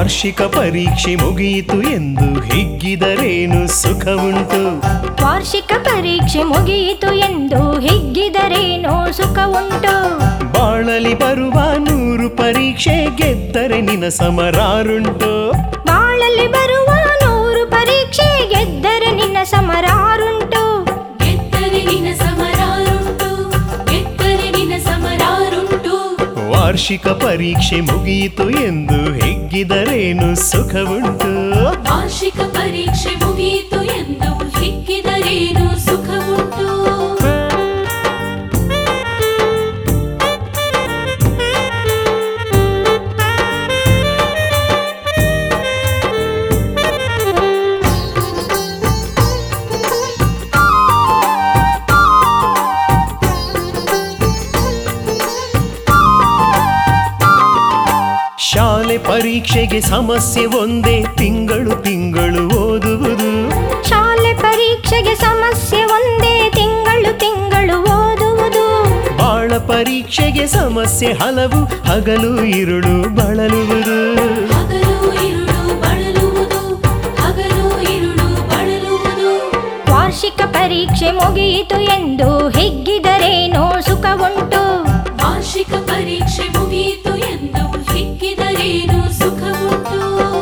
ವಾರ್ಷಿಕ ಪರೀಕ್ಷೆ ಮುಗಿಯಿತು ಎಂದು ಹಿಗ್ಗಿದರೇನು ಸುಖವುಂಟು ವಾರ್ಷಿಕ ಪರೀಕ್ಷೆ ಮುಗಿಯಿತು ಎಂದು ಹಿಗ್ಗಿದರೇನೋ ಸುಖ ಉಂಟು ಬಾಳಲಿ ಬರುವ ನೂರು ಪರೀಕ್ಷೆ ಗೆದ್ದರೆ ನಿನ ಸಮರಾರುಂಟು ಬಾಳಲ್ಲಿ ಬರುವ ನೂರು ಪರೀಕ್ಷೆ ಗೆದ್ದರೆ ನಿನ್ನ ಸಮರಾರುಂಟು ಗೆದ್ದರೆ ನಿನ ಸಮರಾರುಂಟು ಗೆದ್ದರೆ ನಿನ ಸಮರಾರುಂಟು ವಾರ್ಷಿಕ ಪರೀಕ್ಷೆ ಮುಗಿಯಿತು ಎಂದು ಹಿಗ್ಗಿದರೇನು ಸುಖವುಂಟು ವಾರ್ಷಿಕ ಪರೀಕ್ಷೆ ಮುಗಿಯಿತು ಎಂದು ಹಿಕ್ಕಿದರೇನು ಸುಖವುಂಟು ಶಾಲೆ ಪರೀಕ್ಷೆಗೆ ಸಮಸ್ಯೆ ಒಂದೇ ತಿಂಗಳು ತಿಂಗಳು ಓದುವುದು ಶಾಲೆ ಪರೀಕ್ಷೆಗೆ ಸಮಸ್ಯೆ ಒಂದೇ ತಿಂಗಳು ತಿಂಗಳು ಓದುವುದು ಬಾಳ ಪರೀಕ್ಷೆಗೆ ಸಮಸ್ಯೆ ಹಲವು ಹಗಲು ಇರುಳು ಬಳಲುವುದು ಹಗಲು ಇರುಳು ಬಳಲುವುದು ಹಗಲು ಇರುಳು ಬಳಲುವುದು ವಾರ್ಷಿಕ ಪರೀಕ್ಷೆ ಮುಗಿಯಿತು ಎಂದು ಹಿಗ್ಗಿದರೇನೋ ಸುಖ ಉಂಟು ವಾರ್ಷಿಕ ಪರೀಕ್ಷೆ ಮುಗಿಯಿತು ಎಂದು ಹಿಕ್ಕಿದರೇನು ಸುಖವುಂಟು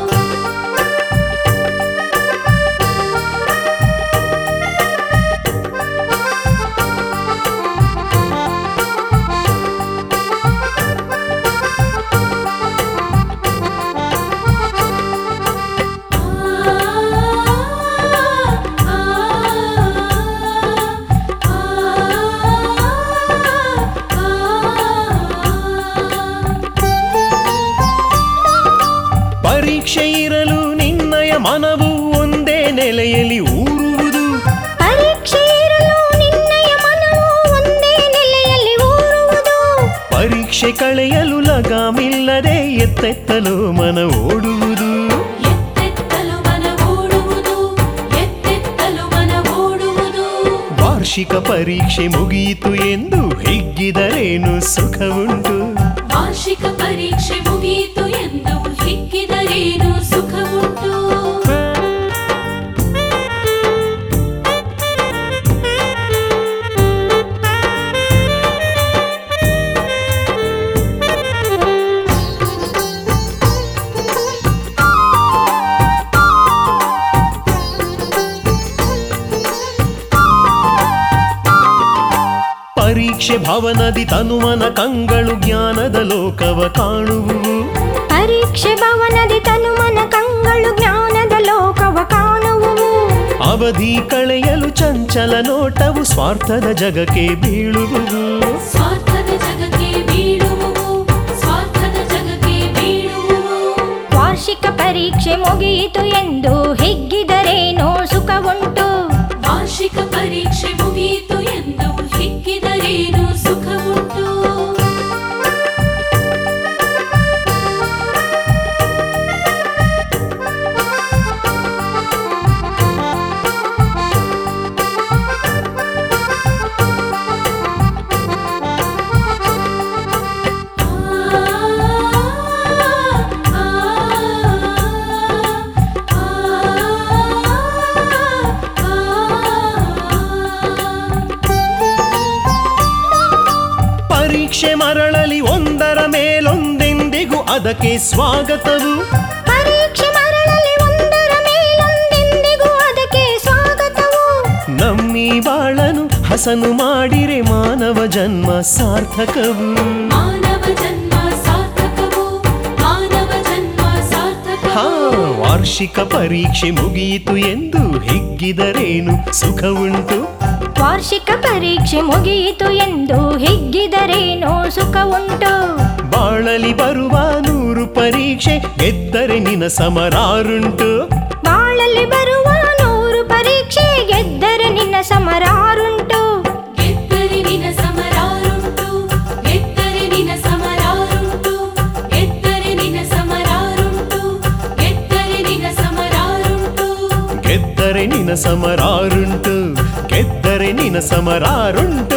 ಪರೀಕ್ಷೆ ಇರಲು ನಿನ್ನಯ ಮನವು ಒಂದೇ ನೆಲೆಯಲ್ಲಿ ಊರುವುದು ಪರೀಕ್ಷೆ ಇರಲು ನಿನ್ನಯ ಮನವು ಒಂದೇ ನೆಲೆಯಲ್ಲಿ ಊರುವುದು ಪರೀಕ್ಷೆ ಕಳೆಯಲು ಲಗಾಮಿಲ್ಲದೆ ಎತ್ತೆತ್ತಲು ಮನ ಓಡುವುದು ಎತ್ತೆತ್ತಲು ಮನ ಓಡುವುದು ಎತ್ತೆತ್ತಲು ಮನ ಓಡುವುದು ವಾರ್ಷಿಕ ಪರೀಕ್ಷೆ ಮುಗಿಯಿತು ಎಂದು ಹಿಗ್ಗಿದರೇನು ಸುಖವುಂಟು ವಾರ್ಷಿಕ ಪರೀಕ್ಷೆ ಮುಗಿಯಿತು ಎಂದು ಹಿಕ್ಕಿದರೇನು ಸುಖವುಂಟು ಪರೀಕ್ಷೆ ಭವನದಿ ತನುಮನ ಕಂಗಳು ಜ್ಞಾನದ ಲೋಕವ ಕಾಣುವುವು ಪರೀಕ್ಷೆ ಭವನದಿ ತನುಮನ ಕಂಗಳು ಜ್ಞಾನದ ಲೋಕವ ಕಾಣುವುವು ಅವಧಿ ಕಳೆಯಲು ಚಂಚಲ ನೋಟವು ಸ್ವಾರ್ಥದ ಜಗಕ್ಕೆ ಬೀಳುವುವು ಸ್ವಾರ್ಥದ ಜಗಕ್ಕೆ ಬೀಳುವುವು ಸ್ವಾರ್ಥದ ಜಗಕ್ಕೆ ಬೀಳುವುವು ವಾರ್ಷಿಕ ಪರೀಕ್ಷೆ ಮುಗಿಯಿತು ಎಂದು ಹಿಗ್ಗಿದರೇನೋ ಸುಖ ಉಂಟು ವಾರ್ಷಿಕ ಪರೀಕ್ಷೆ ಮುಗಿಯಿತು ಎಂದು ಹಿಕ್ಕಿದರೇನು ಸುಖವುಂಟು ಪರೀಕ್ಷೆ ಮರಳಲಿ ಒಂದರ ಮೇಲೊಂದೆಂದಿಗೂ ಅದಕ್ಕೆ ಸ್ವಾಗತವು ಪರೀಕ್ಷೆ ಮರಳಲಿ ಒಂದರ ಮೇಲೊಂದೆಂದಿಗೂ ಅದಕ್ಕೆ ಸ್ವಾಗತವು ನಮ್ಮಿ ಬಾಳನು ಹಸನು ಮಾಡಿರೆ ಮಾನವ ಜನ್ಮ ಸಾರ್ಥಕವು ಮಾನವ ಜನ್ಮ ಸಾರ್ಥಕವು ಮಾನವ ಜನ್ಮ ಸಾರ್ಥಕವು ಹಾ ವಾರ್ಷಿಕ ಪರೀಕ್ಷೆ ಮುಗಿಯಿತು ಎಂದು ಹಿಗ್ಗಿದರೇನು ಸುಖವುಂಟು ವಾರ್ಷಿಕ ಪರೀಕ್ಷೆ ಮುಗಿಯಿತು ಎಂದು ಹಿಗ್ಗಿದರೇನೋ ಸುಖ ಉಂಟು ಬಾಳಲಿ ಬರುವ ನೂರು ಪರೀಕ್ಷೆ ಗೆದ್ದರೆ ನಿನ ಸಮರಾರುಂಟು ಬಾಳಲ್ಲಿ ಬರುವ ನೂರು ಪರೀಕ್ಷೆ ಗೆದ್ದರೆ ನಿನ್ನ ಸಮರಾರುಂಟು ಗೆದ್ದರೆ ನಿನ ಸಮರಾರುಂಟು ಗೆದ್ದರೆ ನಿನ ಸಮರಾರುಂಟು ಗೆದ್ದರೆ ನಿನ ಸಮರಾರುಂಟು ಗೆದ್ದರೆ ನಿನ ಸಮರಾರುಂಟು ಗೆದ್ದರೆ ನಿನ ಸಮರಾರುಂಟು ಗೆದ್ದರೆ ನಿನ ಸಮರಾರುಂಟು